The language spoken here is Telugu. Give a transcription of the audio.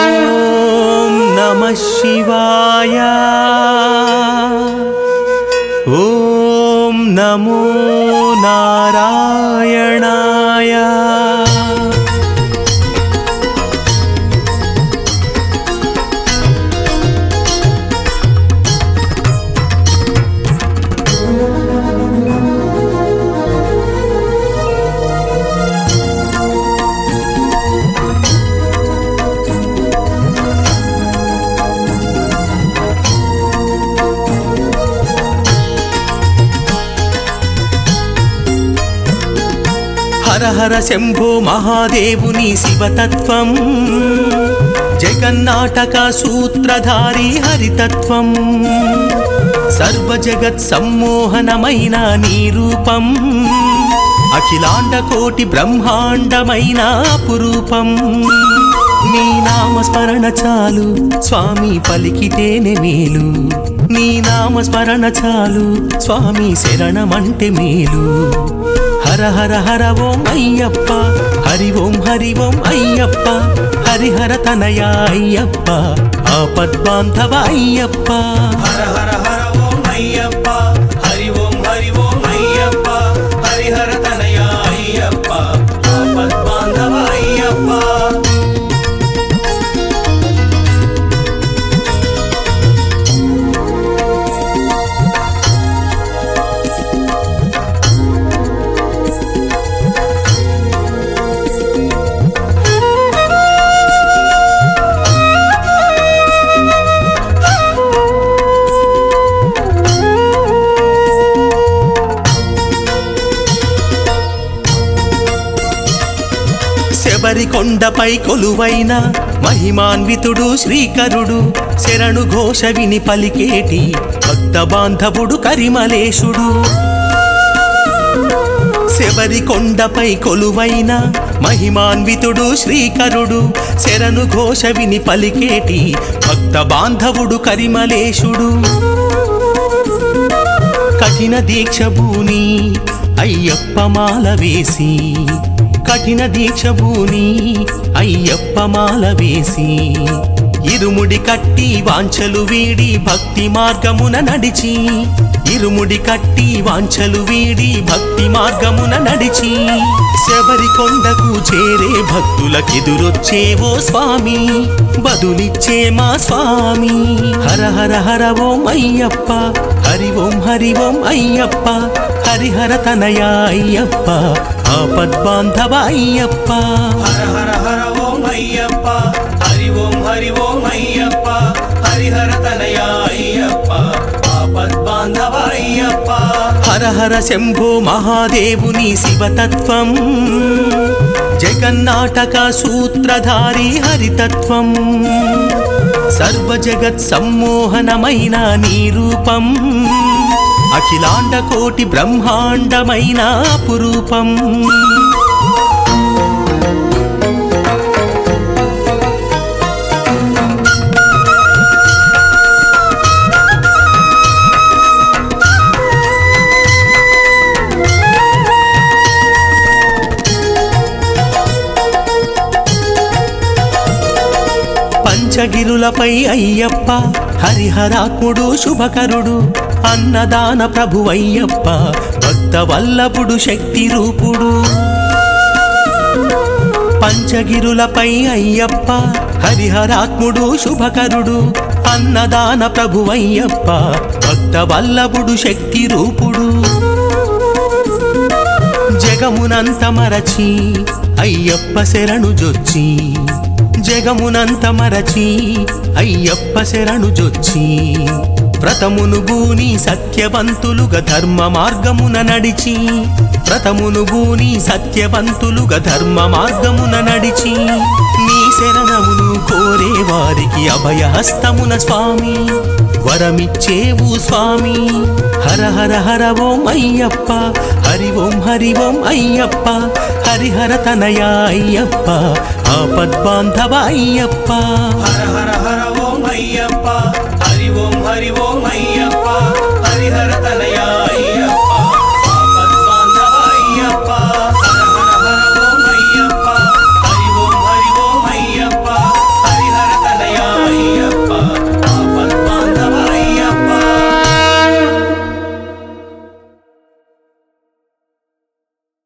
ఓం నమ శివాయ ఓం నమో నారాయణాయ హర హర శంభో మహాదేవుని శివతత్వం జగన్నాటక సూత్రధారి హరితత్వం సర్వ జగత్ సమ్మోహనమైన నీ రూపం అఖిలాండ కోటి బ్రహ్మాండమైన అపురూపం నీ నామస్మరణ చాలు స్వామి పలికితేనే మేలు నీ నామస్మరణ చాలు స్వామి శరణమంటే మేలు హర హర హర ఓం అయ్యప్ప హరి ఓం హరి ఓం అయ్యప్ప హరిహర తనయ అయ్యప్ప ఆపద్బాంధవ అయ్యప్ప హర హర హర ఓం అయ్యప్ప హరి ఓం హరి ఓం అయ్యప్ప హరిహర తనయ అయ్యప్ప ఆపద్బాంధవ అయ్యప్ప శబరి కొండపై కొలువైన మహిమాన్వితుడు శ్రీకరుడు శరణు ఘోష విని పలికేటి భక్త బాంధవుడు కరిమలేశుడు శబరి కొండపై కొలువైన మహిమాన్వితుడు శ్రీకరుడు శరణు ఘోష విని పలికేటి భక్త బాంధవుడు కరిమలేశుడు కఠిన దీక్ష భూని అయ్యప్ప మాల వేసి కఠిన దీక్ష భూని అయ్యప్ప మాల వేసి ఇరుముడి కట్టి వాంఛలు వీడి భక్తి మార్గమున నడిచి ఇరుముడి కట్టి వాంఛలు వీడి భక్తి మార్గమున నడిచి శబరి కొండకు చేరే భక్తులకెదురొచ్చేవో స్వామి బదులిచ్చే మా స్వామి హర హర హర ఓం అయ్యప్ప హరి ఓం హరి ఓం అయ్యప్ప హరిహర తనయ అయ్యప్ప ఆపద్బాంధవ అయ్యప్ప హర హర హర ఓం అయ్యప్ప హరి ఓం హరి ఓం అయ్యప్ప హరిహర తనయ అయ్యప్ప ఆపద్బాంధవ అయ్యప్ప హర హర శంభో మహాదేవుని శివతత్వం జగన్నాటక సూత్రధారి హరితత్వం సర్వ జగత్ సమ్మోహనమైన నీ రూపం అఖిలాండ కోటి బ్రహ్మాండమైన అపురూపం పంచగిరులపై అయ్యప్ప హరిహరాత్ముడు శుభకరుడు అన్నదాన ప్రభువయ్యప్ప భక్త వల్లభుడు శక్తి రూపుడు పంచగిరులపై అయ్యప్ప హరిహరాత్ముడు శుభకరుడు అన్నదాన ప్రభువయ్యప్ప భక్త వల్లభుడు శక్తి రూపుడు జగమునంత మరచి అయ్యప్ప శరణు జొచ్చి జగమునంత మరచి అయ్యప్ప శరణు జొచ్చి వ్రతమును బూని సత్యవంతులుగా ధర్మ మార్గమున నడిచి వ్రతమును బూని సత్యవంతులుగా ధర్మ మార్గమున నడిచి నీ శరణమును కోరే వారికి అభయహస్తమున స్వామి వరమిచ్చేవు స్వామి హర హర హర ఓం అయ్యప్ప హరి ఓం హరి ఓం అయ్యప్ప హరిహర తనయ అయ్యప్ప ఆపద్బాంధవ అయ్యప్ప హర హర హర ఓం అయ్యప్ప హరి ఓం హరి ఓం